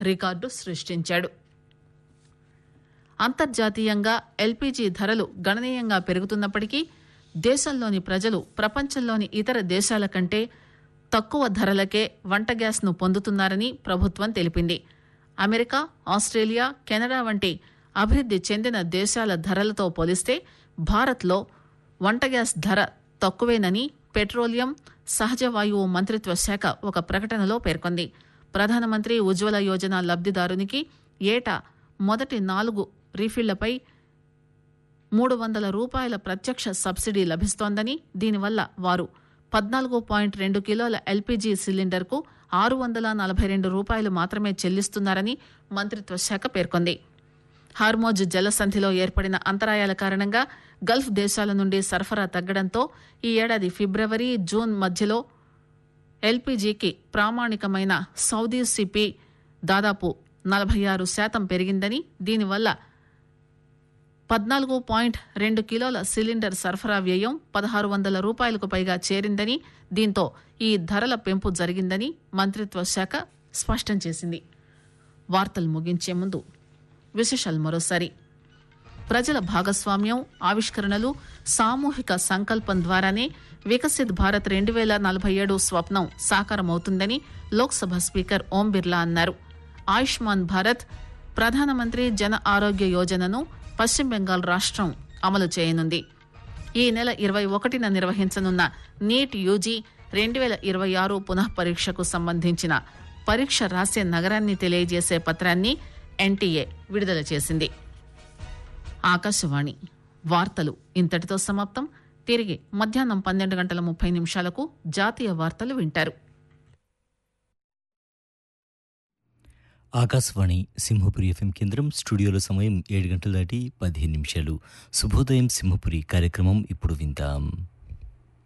record సృష్టించాడు అంతర్జాతీయంగా LPG ధరలు గణనీయంగా పెరుగుతున్నప్పటికీ దేశంలోని ప్రజలు ప్రపంచంలోని ఇతర దేశాల కంటే తక్కువ ధరలకే వంట గ్యాస్ను పొందుతున్నారని ప్రభుత్వం తెలిపింది అమెరికా ఆస్ట్రేలియా కెనడా వంటి అభివృద్ది చెందిన దేశాల ధరలతో పోలిస్తే భారత్లో వంట గ్యాస్ ధర తక్కువేనని పెట్రోలియం సహజ వాయువు మంత్రిత్వ శాఖ ఒక ప్రకటనలో పేర్కొంది ప్రధానమంత్రి ఉజ్వల యోజన లబ్దిదారునికి ఏటా మొదటి నాలుగు రీఫిళ్లపై మూడు వందల రూపాయల ప్రత్యక్ష సబ్సిడీ లభిస్తోందని దీనివల్ల వారు పద్నాలుగు పాయింట్ రెండు కిలోల ఎల్పీజీ సిలిండర్కు ఆరు వందల నలభై రెండు రూపాయలు మాత్రమే చెల్లిస్తున్నారని మంత్రిత్వ శాఖ పేర్కొంది హార్మోజ్ జలసంధిలో ఏర్పడిన అంతరాయాల కారణంగా గల్ఫ్ దేశాల నుండి సరఫరా తగ్గడంతో ఈ ఏడాది ఫిబ్రవరి జూన్ మధ్యలో ఎల్పీజీకి ప్రామాణికమైన సౌదీ సిపి దాదాపు నలభై ఆరు శాతం పెరిగిందని దీనివల్ల పద్నాలుగు పాయింట్ రెండు కిలోల సిలిండర్ సరఫరా వ్యయం పదహారు వందల రూపాయలకు పైగా చేరిందని దీంతో ఈ ధరల పెంపు జరిగిందని మంత్రిత్వ శాఖ స్పష్టం చేసింది వార్తలు ముగించే ముందు విశేషాలు మరోసారి ప్రజల భాగస్వామ్యం ఆవిష్కరణలు సామూహిక సంకల్పం ద్వారానే వికసిత్ భారత్ రెండు వేల నలభై ఏడు స్వప్నం సాకారమవుతుందని లోక్సభ స్పీకర్ ఓం బిర్లా అన్నారు ఆయుష్మాన్ భారత్ ప్రధానమంత్రి జన ఆరోగ్య యోజనను పశ్చిమ బెంగాల్ రాష్ట్రం అమలు చేయనుంది ఈ నెల ఇరవై ఒకటిన నిర్వహించనున్న నీట్ యూజీ రెండు వేల ఇరవై ఆరు పునః పరీక్షకు సంబంధించిన పరీక్ష రాసే నగరాన్ని తెలియజేసే పత్రాన్ని ఎన్టీఏ విడుదల చేసింది ఆకాశవాణి వార్తలు ఇంతటితో సమాప్తం తిరిగి మధ్యాహ్నం పన్నెండు గంటల ముప్పై నిమిషాలకు జాతీయ వార్తలు వింటారు ఆకాశవాణి సింహపురి ఎఫ్ఎం కేంద్రం స్టూడియోలో సమయం ఏడు గంటల దాటి పదిహేను నిమిషాలు శుభోదయం సింహపురి కార్యక్రమం ఇప్పుడు విందాం